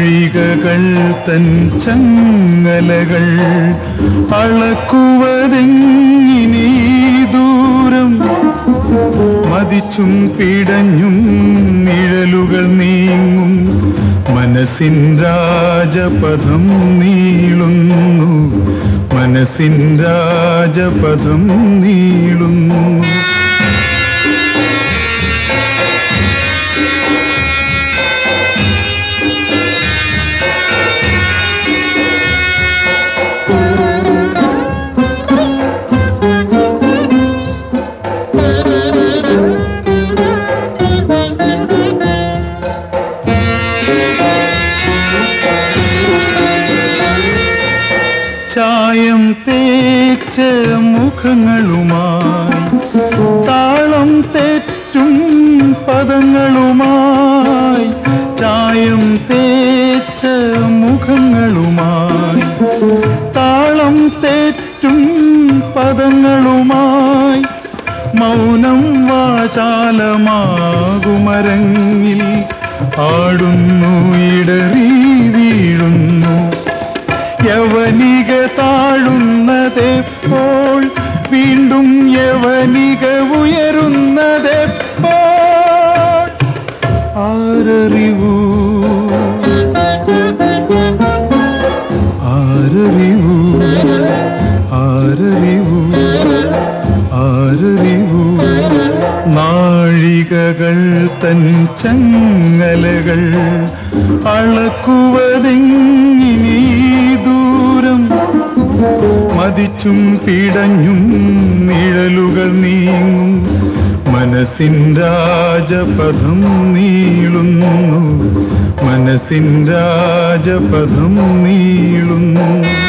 നാഴികകൾ തൻ ചങ്ങലകൾ അളക്കുവതെങ്ങിനീ ദൂരം മതിച്ചും പിടഞ്ഞും നിഴലുകൾ നീങ്ങും മനസ്സിൻ രാജപഥം നീളുന്നു മനസ്സിൻ രാജപഥം നീളുന്നു ചായം തേച്ച മുഖങ്ങളുമായി താളം തെറ്റും പദങ്ങളുമായി ചായം തേച്ച മുഖങ്ങളുമായി താളം തെറ്റും പദങ്ങളുമായി മൗനം വാചാലമാകുമരങ്ങിൽ ആടുന്നു ഇടറി വീഴുന്നു യവനിക താഴുന്നതെപ്പോൾ വീണ്ടും യവനിക ഉയരുന്നതെപ്പോൾ ആരറിവൂ ആരറിവൂ ആരറിവൂ ആരറിവൂ നാഴികകൾ തൻ ചങ്ങലകൾ അളക്കുവതെങ്ങിനീ ദൂരം മതിച്ചും പിടഞ്ഞും നിഴലുകൾ നീങ്ങും മനസ്സിൻ രാജപഥം നീളുന്നു മനസ്സിൻ രാജപഥം നീളുന്നു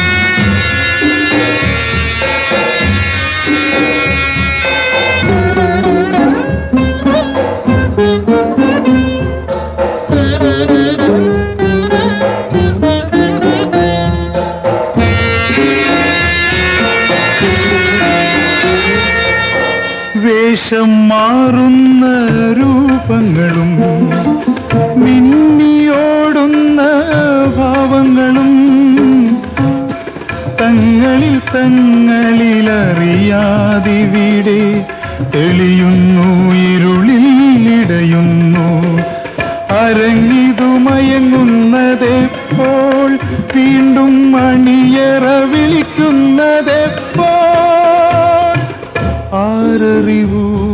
വേഷം മാറുന്ന രൂപങ്ങളും മിന്നിയോടുന്ന ഭാവങ്ങളും തങ്ങളിൽ തങ്ങളിലറിയാതിവിടെ തെളിയുന്നു ഇരുളിൽ ഇടയുന്നു അരങ്ങിതു മയങ്ങുന്നതെപ്പോൾ വീണ്ടും മണിയറ വിളിക്കുന്നതെപ്പോൾ ആരറിവൂ